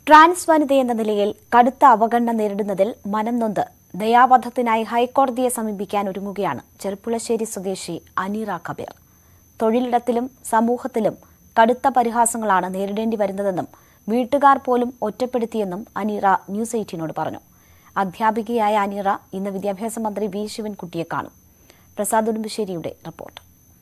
Trans വനിതയെന്ന നിലയിൽ കടുത്ത അവഗണന നേരിടുന്നതിൽ മനം നൊന്ത് ദയാവധത്തിനായി ഹൈക്കോടതിയെ സമീപിക്കാൻ ഒരുങ്ങുകയാണ് ചെറുപ്പുളശ്ശേരി സ്വദേശി അനീറ കബീർ തൊഴിലിടത്തിലും സമൂഹത്തിലും കടുത്ത പരിഹാസങ്ങളാണ് നേരിടേണ്ടി വരുന്നതെന്നും വീട്ടുകാർ പോലും ഒറ്റപ്പെടുത്തിയെന്നും അനീറ ന്യൂസ് എയ്റ്റീനോട് പറഞ്ഞു അധ്യാപികയായ അനീറ ഇന്ന് വിദ്യാഭ്യാസ മന്ത്രി വി ശിവൻകുട്ടിയെ കാണും പ്രസാദ് ഉടുമ്പശ്ശേരിയുടെ റിപ്പോർട്ട്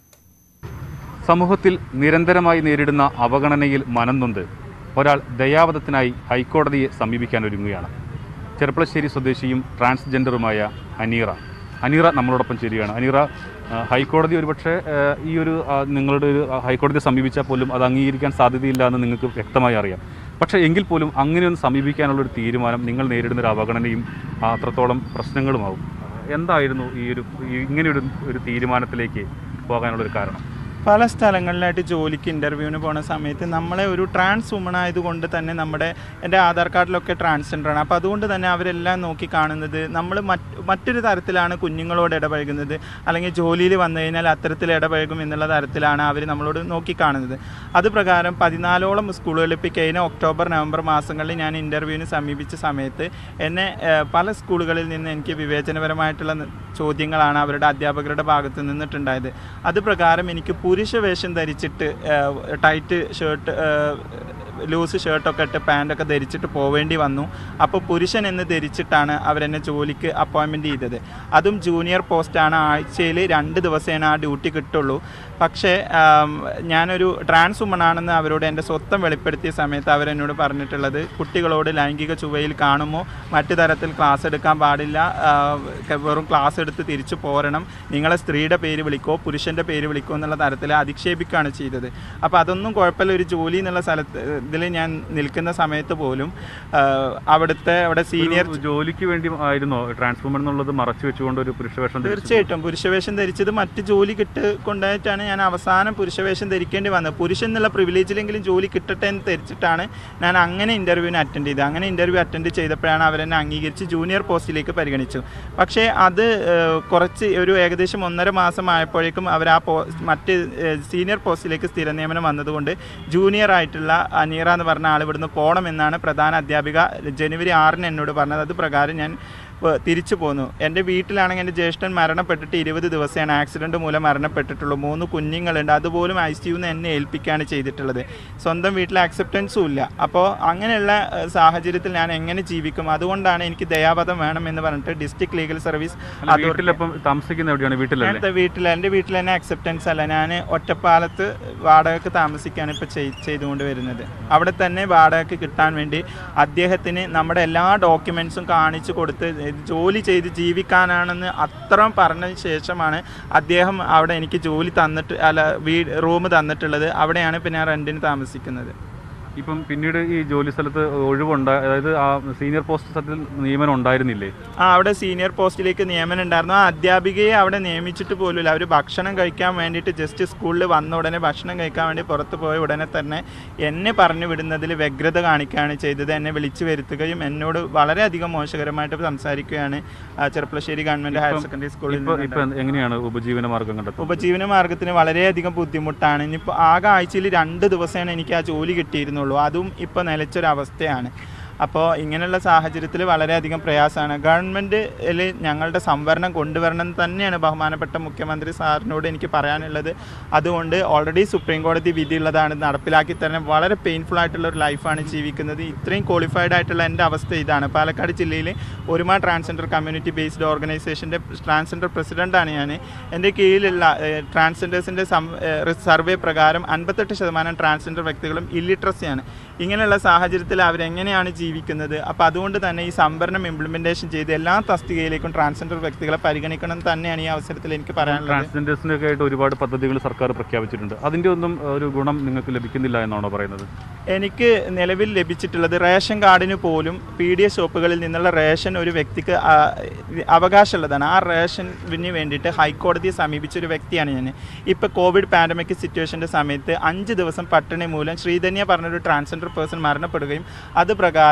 സമൂഹത്തിൽ നിരന്തരമായി നേരിടുന്ന അവഗണനയിൽ മനം നൊന്ത് ഒരാൾ ദയാവധത്തിനായി ഹൈക്കോടതിയെ സമീപിക്കാൻ ഒരുങ്ങുകയാണ് ചെർപ്പളശ്ശേരി സ്വദേശിയും ട്രാൻസ്ജെൻഡറുമായ അനീറ അനീറ നമ്മളോടൊപ്പം ചേരുകയാണ് അനീറ ആ, ഹൈക്കോടതി ഒരുപക്ഷെ ആ, ഈ ഒരു ആ, നിങ്ങളുടെ ഒരു ആ, ഹൈക്കോടതിയെ സമീപിച്ചാൽ പോലും അത് അംഗീകരിക്കാൻ സാധ്യതയില്ല എന്ന് നിങ്ങൾക്ക് വ്യക്തമായി അറിയാം പക്ഷേ എങ്കിൽ പോലും അങ്ങനെയൊന്ന് സമീപിക്കാനുള്ള ഒരു തീരുമാനം നിങ്ങൾ നേരിടുന്ന ഒരു അവഗണനയും ആ, അത്രത്തോളം പ്രശ്നങ്ങളുമാവും എന്തായിരുന്നു ഈ ഒരു ഈ ഇങ്ങനെയൊരു ഒരു തീരുമാനത്തിലേക്ക് പോകാനുള്ള ഒരു കാരണം പല സ്ഥലങ്ങളിലായിട്ട് ജോലിക്ക് ഇൻ്റർവ്യൂവിന് പോണ സമയത്ത് നമ്മളെ ഒരു ട്രാൻസ് വുമൺ ആയതുകൊണ്ട് തന്നെ നമ്മുടെ എൻ്റെ ആധാർ കാർഡിലൊക്കെ ട്രാൻസ്ജെൻഡർ ആണ് അപ്പോൾ അതുകൊണ്ട് തന്നെ അവരെല്ലാം നോക്കി കാണുന്നത് നമ്മൾ മറ്റ് മറ്റൊരു തരത്തിലാണ് കുഞ്ഞുങ്ങളോട് ഇടപഴകുന്നത് അല്ലെങ്കിൽ ജോലിയിൽ വന്നു കഴിഞ്ഞാൽ അത്തരത്തിൽ ഇടപഴകും എന്നുള്ള തരത്തിലാണ് അവർ നമ്മളോട് നോക്കി കാണുന്നത് അത് പ്രകാരം പതിനാലോളം സ്കൂളുകളിൽ ഇപ്പോൾ കഴിഞ്ഞ ഒക്ടോബർ നവംബർ മാസങ്ങളിൽ ഞാൻ ഇൻ്റർവ്യൂവിന് സമീപിച്ച സമയത്ത് എന്നെ ഏഹ്, പല സ്കൂളുകളിൽ നിന്ന് എനിക്ക് വിവേചനപരമായിട്ടുള്ള ന- ചോദ്യങ്ങളാണ് അവരുടെ അധ്യാപകരുടെ ഭാഗത്ത് നിന്നിട്ടുണ്ടായത് അത് പ്രകാരം എനിക്ക് പുരുഷ വേഷം ധരിച്ചിട്ട് ഏഹ്, ടൈറ്റ് ഷർട്ട് ഏഹ്, ലൂസ് ഷർട്ടൊക്കെ ഇട്ട് പാൻറ്റൊക്കെ ധരിച്ചിട്ട് പോവേണ്ടി വന്നു അപ്പോൾ പുരുഷൻ എന്ന് ധരിച്ചിട്ടാണ് അവരെന്നെ ജോലിക്ക് അപ്പോയിൻമെൻറ്റ് ചെയ്തത് അതും ജൂനിയർ പോസ്റ്റാണ് ആഴ്ചയിൽ രണ്ട് ദിവസമേ ആ ഡ്യൂട്ടി കിട്ടുള്ളൂ പക്ഷേ ആം, ഞാനൊരു ട്രാൻസ് വുമൺ ആണെന്ന് അവരോട് എൻ്റെ സ്വത്തം വെളിപ്പെടുത്തിയ സമയത്ത് അവരെന്നോട് പറഞ്ഞിട്ടുള്ളത് കുട്ടികളോട് ലൈംഗിക ചുവയിൽ കാണുമ്പോൾ മറ്റു തരത്തിൽ ക്ലാസ് എടുക്കാൻ പാടില്ല ആ, ക- വെറും ക്ലാസ് എടുത്ത് തിരിച്ചു പോരണം നിങ്ങളെ സ്ത്രീയുടെ പേര് വിളിക്കോ പുരുഷൻ്റെ പേര് വിളിക്കോ എന്നുള്ള തരത്തിൽ അധിക്ഷേപിക്കുകയാണ് ചെയ്തത് അപ്പോൾ അതൊന്നും കുഴപ്പമില്ല ഒരു ജോലി എന്നുള്ള സ്ഥലത്ത് ഇതിൽ ഞാൻ നിൽക്കുന്ന സമയത്ത് പോലും ആ, അവിടുത്തെ അവിടെ സീനിയർ ഒരു ജോലിക്ക് വേണ്ടി ആയിരുന്നോ ട്രാൻസ്ഫോമർ എന്നുള്ളത് മറച്ചു വെച്ചുകൊണ്ട് ഒരു പുരുഷവേഷം ധരിച്ചത്? തീർച്ചയായിട്ടും പുരുഷവേഷം ധരിച്ചത് മറ്റ് ജോലി കിട്ട് കൊണ്ടായിട്ടാണ് ഞാൻ അവസാനം പുരുഷവേഷം ധരിക്കേണ്ടി വന്നത് പുരുഷൻ എന്നുള്ള പ്രിവിലേജിലെങ്കിലും ജോലി കിട്ടട്ടെ എന്ന് ധരിച്ചിട്ടാണ് ഞാൻ അങ്ങനെ ഇൻ്റർവ്യൂവിന് അറ്റൻഡ് ചെയ്തത് അങ്ങനെ ഇൻ്റർവ്യൂ അറ്റൻഡ് ചെയ്തപ്പോഴാണ് അവരെന്നെ അംഗീകരിച്ച് ജൂനിയർ പോസ്റ്റിലേക്ക് പരിഗണിച്ചു പക്ഷേ അത് ഏഹ്, കുറച്ച് ഒരു ഏകദേശം ഒന്നര മാസം ആയപ്പോഴേക്കും അവർ ആ പോ മറ്റ് സീനിയർ പോസ്റ്റിലേക്ക് സ്ഥിര നിയമനം വന്നതുകൊണ്ട് ജൂനിയർ ആയിട്ടുള്ള അനീറ എന്ന് പറഞ്ഞ ആൾ ഇവിടുന്ന് പോകണമെന്നാണ് പ്രധാന അധ്യാപിക ജനുവരി ആറിന് എന്നോട് പറഞ്ഞത് അത് പ്രകാരം ഞാൻ വ- തിരിച്ചു പോന്നു എൻ്റെ വീട്ടിലാണെങ്കിൽ എൻ്റെ ജ്യേഷ്ഠൻ മരണപ്പെട്ടിട്ട് ഇരുപത് ദിവസമാണ് ആക്സിഡൻറ്റ് മൂലം മരണപ്പെട്ടിട്ടുള്ളൂ മൂന്ന് കുഞ്ഞുങ്ങളുണ്ട് അതുപോലും ഐ സി യുന്ന് എന്നെ ഏൽപ്പിക്കുകയാണ് ചെയ്തിട്ടുള്ളത് സ്വന്തം വീട്ടിൽ അക്സെപ്റ്റൻസും ഇല്ല അപ്പോൾ അങ്ങനെയുള്ള ഏഹ്, സാഹചര്യത്തിൽ ഞാൻ എങ്ങനെ ജീവിക്കും അതുകൊണ്ടാണ് എനിക്ക് ദയാവധം വേണം എന്ന് പറഞ്ഞിട്ട് ഡിസ്ട്രിക്ട് ലീഗൽ സർവീസ് അല്ല, വീട്ടിലപ്പം താമസിക്കുന്ന എവിടെയാണ് വീട്ടിലല്ലേ ഞാനത്തെ വീട്ടിൽ എൻ്റെ വീട്ടിൽ തന്നെ അക്സെപ്റ്റൻസ് അല്ല ഞാൻ ഒറ്റപ്പാലത്ത് വാടകയ്ക്ക് താമസിക്കുകയാണ് ഇപ്പോൾ ചെയ് ചെയ്തുകൊണ്ട് വരുന്നത് അവിടെ തന്നെ വാടകയ്ക്ക് കിട്ടാൻ വേണ്ടി അദ്ദേഹത്തിന് നമ്മുടെ എല്ലാ ഡോക്യുമെൻസും കാണിച്ചു കൊടുത്ത് ഇത് ജോലി ചെയ്ത് ജീവിക്കാനാണെന്ന് അത്രയും പറഞ്ഞതിന് ശേഷമാണ് അദ്ദേഹം അവിടെ എനിക്ക് ജോലി തന്നിട്ട് അല്ല വീ റൂം തന്നിട്ടുള്ളത് അവിടെയാണ് പിന്നെ ഞാൻ റെൻറ്റിന് താമസിക്കുന്നത് ഇപ്പം പിന്നീട് ഈ ജോലി സ്ഥലത്ത് ഒഴിവുണ്ടായ അതായത് ആ സീനിയർ പോസ്റ്റ് സത്യത്തിൽ നിയമനം ഉണ്ടായിരുന്നില്ലേ ആ അവിടെ സീനിയർ പോസ്റ്റിലേക്ക് നിയമനം ഉണ്ടായിരുന്നു ആ അധ്യാപികയെ അവിടെ നിയമിച്ചിട്ട് പോലുമില്ല അവർ ഭക്ഷണം കഴിക്കാൻ വേണ്ടിയിട്ട് ജസ്റ്റ് സ്കൂളിൽ വന്ന ഉടനെ ഭക്ഷണം കഴിക്കാൻ വേണ്ടി പുറത്ത് പോയ ഉടനെ തന്നെ എന്നെ പറഞ്ഞു വിടുന്നതിൽ വ്യഗ്രത കാണിക്കുകയാണ് ചെയ്തത് എന്നെ വിളിച്ചു വരുത്തുകയും എന്നോട് വളരെയധികം മോശകരമായിട്ട് സംസാരിക്കുകയാണ് ആ, ചെർപ്പളശ്ശേരി ഗവൺമെൻറ് ഹയർ സെക്കൻഡറി സ്കൂളിൽ ഇപ്പൊ നിന്ന് ഇപ്പൊ എങ്ങനെയാണ് ഉപജീവന മാർഗം കണ്ടെത്തുന്നത് ഉപജീവന മാർഗത്തിന് വളരെയധികം ബുദ്ധിമുട്ടാണ് ഇനിയിപ്പോൾ ആകെ ആഴ്ചയിൽ രണ്ട് ദിവസമാണ് എനിക്ക് ആ ജോലി കിട്ടിയിരുന്നുള്ളൂ അതും ഇപ്പോൾ നിലച്ചൊരവസ്ഥയാണ് അപ്പോൾ ഇങ്ങനെയുള്ള സാഹചര്യത്തിൽ വളരെയധികം പ്രയാസമാണ് ഗവൺമെൻറ്റിൽ ഞങ്ങളുടെ സംവരണം കൊണ്ടുവരണം എന്ന് തന്നെയാണ് ബഹുമാനപ്പെട്ട മുഖ്യമന്ത്രി സാറിനോട് എനിക്ക് പറയാനുള്ളത് അതുകൊണ്ട് ഓൾറെഡി സുപ്രീം കോടതി വിധിയുള്ളതാണ് നടപ്പിലാക്കി തന്നെ വളരെ പെയിൻഫുൾ ആയിട്ടുള്ള ഒരു ലൈഫാണ് ജീവിക്കുന്നത് ഇത്രയും ക്വാളിഫൈഡ് ആയിട്ടുള്ള എൻ്റെ അവസ്ഥ ഇതാണ് പാലക്കാട് ജില്ലയിൽ ഒരുമ ട്രാൻസ്ജെൻഡർ കമ്മ്യൂണിറ്റി ബേസ്ഡ് ഓർഗനൈസേഷൻ്റെ ട്രാൻസ്ജെൻഡർ പ്രസിഡൻ്റാണ് ഞാൻ എൻ്റെ കീഴിലുള്ള ട്രാൻസ്ജെൻഡേഴ്സിൻ്റെ സർവേ പ്രകാരം അൻപത്തെട്ട് ശതമാനം ട്രാൻസ്ജെൻഡർ വ്യക്തികളും ഇല്ലിട്രസിയാണ് ഇങ്ങനെയുള്ള സാഹചര്യത്തിൽ അവരെങ്ങനെയാണ് ജീവിക്കുന്നത് അപ്പോൾ അതുകൊണ്ട് തന്നെ ഈ സംവരണം ഇംപ്ലിമെൻറ്റേഷൻ ചെയ്ത് എല്ലാ തസ്തികയിലേക്കും ട്രാൻസ്ജെൻഡർ വ്യക്തികളെ പരിഗണിക്കണം എന്ന് തന്നെയാണ് ഈ അവസരത്തിൽ എനിക്ക് പറയാനുള്ളത് ട്രാൻസ്ജെൻഡേഴ്സിനൊക്കെ ആയിട്ട് ഒരുപാട് പദ്ധതികൾ സർക്കാർ പ്രഖ്യാപിച്ചിട്ടുണ്ട് അതിന്റെ ഒന്നും ഒരു ഗുണം നിങ്ങൾക്ക് ലഭിക്കുന്നില്ല എന്നാണോ പറയുന്നത് എനിക്ക് നിലവിൽ ലഭിച്ചിട്ടുള്ളത് റേഷൻ കാർഡിന് പോലും പി ഡി എസ് ഷോപ്പുകളിൽ നിന്നുള്ള റേഷൻ ഒരു വ്യക്തിക്ക് ആ, അവകാശമുള്ളതാണ് ആ റേഷന് വേണ്ടിയിട്ട് ഹൈക്കോടതിയെ സമീപിച്ച ഒരു വ്യക്തിയാണ് ഞാൻ ഇപ്പോൾ കോവിഡ് പാൻഡമിക് സിറ്റുവേഷൻ്റെ സമയത്ത് അഞ്ച് ദിവസം പട്ടിണി മൂലം ശ്രീധന്യ പറഞ്ഞൊരു ട്രാൻസ്ജെൻഡർ പേഴ്സൺ മരണപ്പെടുകയും അത് പ്രകാരം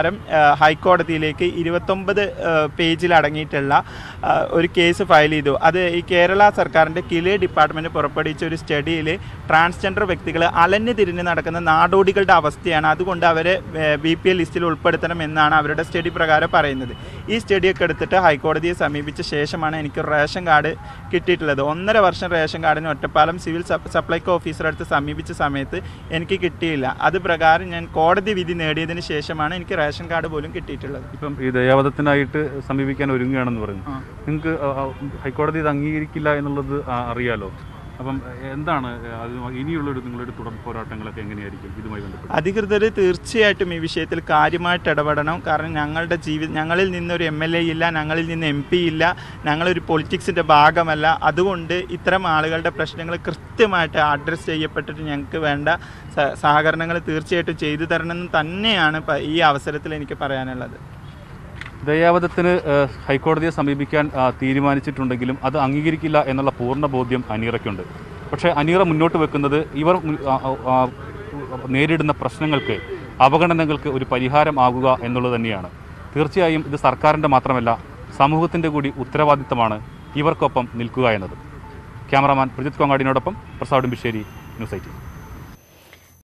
പ്രകാരം ആ, ഹൈക്കോടതിയിലേക്ക് ഇരുപത്തൊമ്പത് പേജിൽ അടങ്ങിയിട്ടുള്ള ആ, ഒരു കേസ് ഫയൽ ചെയ്തു അത് ഈ കേരള സർക്കാരിൻ്റെ കിലേ ഡിപ്പാർട്ട്മെൻറ്റ് പുറപ്പെടുവിച്ച ഒരു സ്റ്റഡിയിൽ ട്രാൻസ്ജെൻഡർ വ്യക്തികൾ അലഞ്ഞു തിരിഞ്ഞ് നടക്കുന്ന നാടോടികളുടെ അവസ്ഥയാണ് അതുകൊണ്ട് അവരെ ബി പി എൽ ലിസ്റ്റിൽ ഉൾപ്പെടുത്തണം എന്നാണ് അവരുടെ സ്റ്റഡി പ്രകാരം പറയുന്നത് ഈ സ്റ്റഡിയൊക്കെ എടുത്തിട്ട് ഹൈക്കോടതിയെ സമീപിച്ച ശേഷമാണ് എനിക്ക് റേഷൻ കാർഡ് കിട്ടിയിട്ടുള്ളത് ഒന്നര വർഷം റേഷൻ കാർഡിന് ഒറ്റപ്പാലം സിവിൽ സപ് സപ്ലൈകോ ഓഫീസറെ അടുത്ത് സമീപിച്ച സമയത്ത് എനിക്ക് കിട്ടിയില്ല അത് പ്രകാരം ഞാൻ കോടതി വിധി നേടിയതിന് ശേഷമാണ് എനിക്ക് റേഷൻ കാർഡ് പോലും കിട്ടിയിട്ടുള്ളത് ഇപ്പം ഈ ദയാവധത്തിനായിട്ട് സമീപിക്കാൻ ഒരുങ്ങുകയാണെന്ന് പറയുന്നു ആ. നിങ്ങൾക്ക് ആ, ആ, ഹൈക്കോടതി ഇത് അംഗീകരിക്കില്ല എന്നുള്ളത് ആ, അറിയാലോ അപ്പം എന്താണ് അത് ഇനിയുള്ളൊരു നിങ്ങളുടെ തുടർ പോരാട്ടങ്ങളൊക്കെ എങ്ങനെയായിരിക്കും ഇതുമായി ബന്ധപ്പെട്ട് അധികൃതർ തീർച്ചയായിട്ടും ഈ വിഷയത്തിൽ കാര്യമായിട്ട് ഇടപെടണം കാരണം ഞങ്ങളുടെ ജീവിത ഞങ്ങളിൽ നിന്നൊരു എം എൽ എ ഇല്ല ഞങ്ങളിൽ നിന്ന് എം പി ഇല്ല ഞങ്ങളൊരു പൊളിറ്റിക്സിൻ്റെ ഭാഗമല്ല അതുകൊണ്ട് ഇത്തരം ആളുകളുടെ പ്രശ്നങ്ങൾ കൃത്യമായിട്ട് അഡ്രസ്സ് ചെയ്യപ്പെട്ടിട്ട് ഞങ്ങൾക്ക് വേണ്ട സ- സഹകരണങ്ങൾ തീർച്ചയായിട്ടും ചെയ്തു തരണമെന്ന് തന്നെയാണ് പ- ഈ അവസരത്തിൽ എനിക്ക് പറയാനുള്ളത് ദയാവധത്തിന് ഏഹ്, ഹൈക്കോടതിയെ സമീപിക്കാൻ ആ, തീരുമാനിച്ചിട്ടുണ്ടെങ്കിലും അത് അംഗീകരിക്കില്ല എന്നുള്ള പൂർണ്ണ ബോധ്യം അനീറയ്ക്കുണ്ട് പക്ഷേ അനീറ മുന്നോട്ട് വെക്കുന്നത് ഇവർ മു- ആ, ആ, ആ, നേരിടുന്ന പ്രശ്നങ്ങൾക്ക് അവഗണനകൾക്ക് ഒരു പരിഹാരം ആകുക എന്നുള്ളത് തന്നെയാണ് തീർച്ചയായും ഇത് സർക്കാരിൻ്റെ മാത്രമല്ല സമൂഹത്തിൻ്റെ കൂടി ഉത്തരവാദിത്തമാണ് ഇവർക്കൊപ്പം നിൽക്കുക എന്നത് ക്യാമറാമാൻ പ്രജിത് കൊങ്ങാടിനോടൊപ്പം പ്രസാദ് ബിശ്ശേരി ന്യൂസ് ഐറ്റി